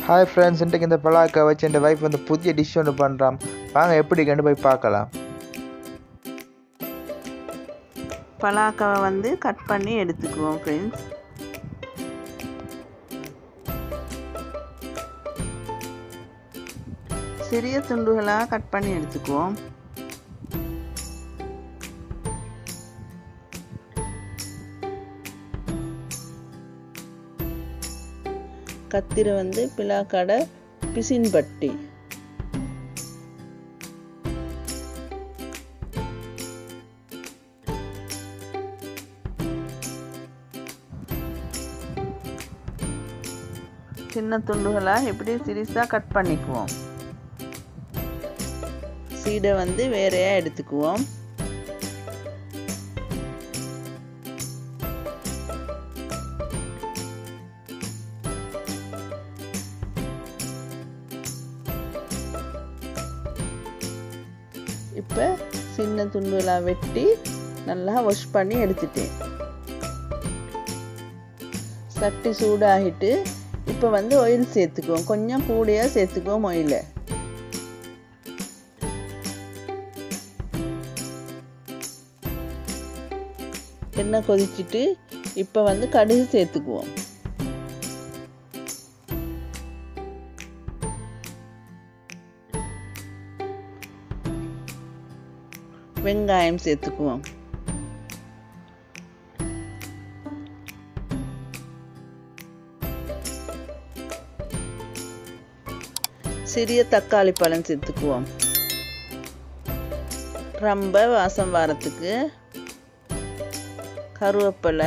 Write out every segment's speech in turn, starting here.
hi friends இன்றைக்கு இந்த பலாக்கா வச்சு என் வைஃப் வந்து புதிய டிஷ் ஒன்று பண்ணுறான் வாங்க எப்படி கண்டு போய் பார்க்கலாம் பலாக்காவை வந்து கட் பண்ணி எடுத்துக்குவோம் ஃப்ரெண்ட்ஸ் சிறிய துண்டுகளாக கட் பண்ணி எடுத்துக்குவோம் கத்திரை வந்து பிலாக்காடை பிசின் பட்டி சின்ன துண்டுகளாக எப்படி சிறிசாக கட் பண்ணிக்குவோம் சீடை வந்து வேறையாக எடுத்துக்குவோம் இப்போ சின்ன துண்டுகளாக வெட்டி நல்லா வாஷ் பண்ணி எடுத்துட்டேன் சட்டி சூடாகிட்டு இப்போ வந்து ஆயில் சேர்த்துக்குவோம் கொஞ்சம் கூடையாக சேர்த்துக்குவோம் ஆயிலை எண்ணெய் கொதிச்சுட்டு இப்போ வந்து கடுகு சேர்த்துக்குவோம் வெங்காயம் சேர்த்துக்குவோம் சிறிய தக்காளி பழம் சேர்த்துக்குவோம் ரொம்ப வாசம் வாரத்துக்கு கருவேப்பிலை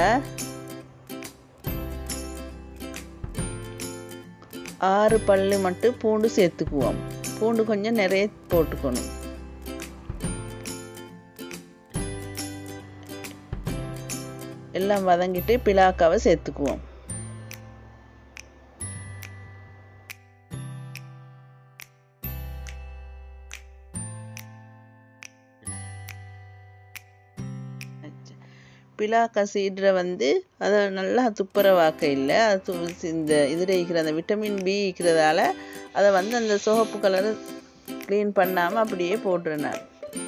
ஆறு பல்லு மட்டும் பூண்டு சேர்த்துக்குவோம் பூண்டு கொஞ்சம் நிறைய போட்டுக்கணும் எல்லாம் வதங்கிட்டு பிலாக்காவை சேர்த்துக்குவோம் பிலாக்கா சீட்ரை வந்து அதை நல்லா துப்புரவாக்க இல்லை அது து- இந்த இதில் இருக்கிற அந்த விட்டமின் பி இருக்கிறதால அதை வந்து அந்த சிவப்பு கலர் க்ளீன் பண்ணாமல் அப்படியே போட்டுறேன் நான்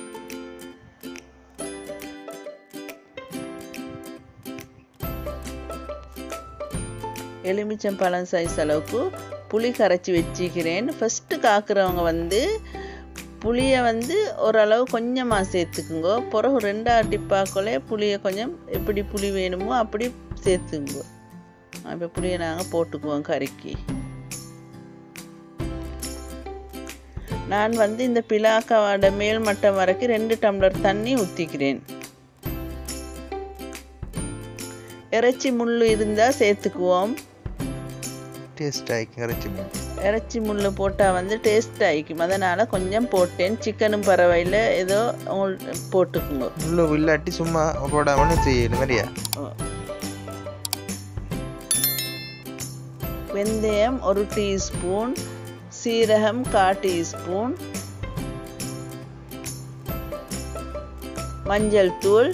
எலுமிச்சம் பழம் சைஸ் அளவுக்கு புளி கரைச்சி வச்சுக்கிறேன் ஃபஸ்ட்டு காக்குறவங்க வந்து புளியை வந்து ஓரளவு கொஞ்சமாக சேர்த்துக்குங்கோ பிறகு ரெண்டாவது டிப்பாக்குள்ளே புளியை கொஞ்சம் எப்படி புளி வேணுமோ அப்படி சேர்த்துங்கோ இப்போ புளியை நாங்கள் போட்டுக்குவோம் கறிக்கு நான் வந்து இந்த பிலாக்காவோட மேல் மட்டம் வரைக்கும் ரெண்டு டம்ளர் தண்ணி ஊற்றிக்கிறேன் இறைச்சி முள் இருந்தால் சேர்த்துக்குவோம் டேஸ்ட் ஆகி கரைச்சி இறைச்சி முள் போட்டால் வந்து டேஸ்ட் ஆகிக்கும் அதனால் கொஞ்சம் போட்டேன் சிக்கனும் பரவாயில்ல ஏதோ உங்கள் போட்டுக்குங்க முள்ளு இல்லாட்டி சும்மா போடாமனு செய்யணும் மாதிரியா வெந்தயம் ஒரு டீஸ்பூன் சீரகம் கா டீஸ்பூன் மஞ்சள் தூள்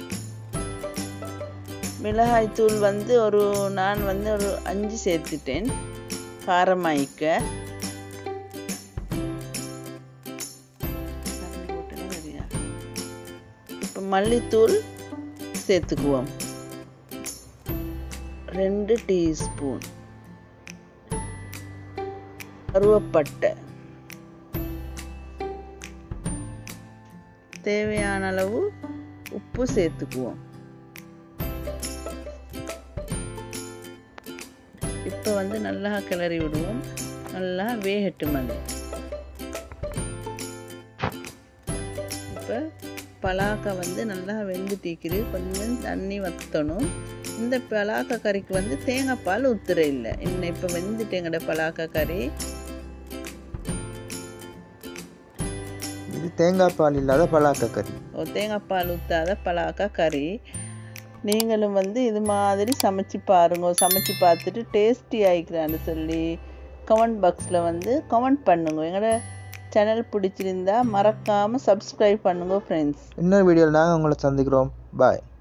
மிளகாய் தூள் வந்து ஒரு நான் வந்து ஒரு அஞ்சு சேர்த்துட்டேன் காரமாய்க்க இப்போ மல்லித்தூள் சேர்த்துக்குவோம் ரெண்டு டீஸ்பூன் கருவப்பட்டை தேவையான அளவு உப்பு சேர்த்துக்குவோம் இப்போ வந்து நல்லா கிளறி விடுவோம் நல்லா வேகட்டும் அது இப்போ பலாக்கா வந்து நல்லா வெந்து டீக்கிது கொஞ்சம் தண்ணி வற்றணும் இந்த பலாக்கா கறிக்கு வந்து தேங்காய் பால் ஊத்துற இல்லை இன்னும் இப்போ வெந்துட்டேங்கட பலாக்கா கறி இது தேங்காய் பால் இல்லாத பலாக்கா கறி ஓ தேங்காய் பால் ஊற்றாத பலாக்கா கறி நீங்களும் வந்து இது மாதிரி சமைச்சு பாருங்க சமைச்சு பார்த்துட்டு டேஸ்டி ஆயிக்கிறான்னு சொல்லி கமெண்ட் பாக்ஸில் வந்து கமெண்ட் பண்ணுங்க எங்களோட சேனல் பிடிச்சிருந்தா மறக்காமல் சப்ஸ்கிரைப் பண்ணுங்க ஃப்ரெண்ட்ஸ் இன்னொரு வீடியோவில் நாங்கள் உங்களை சந்திக்கிறோம் பாய்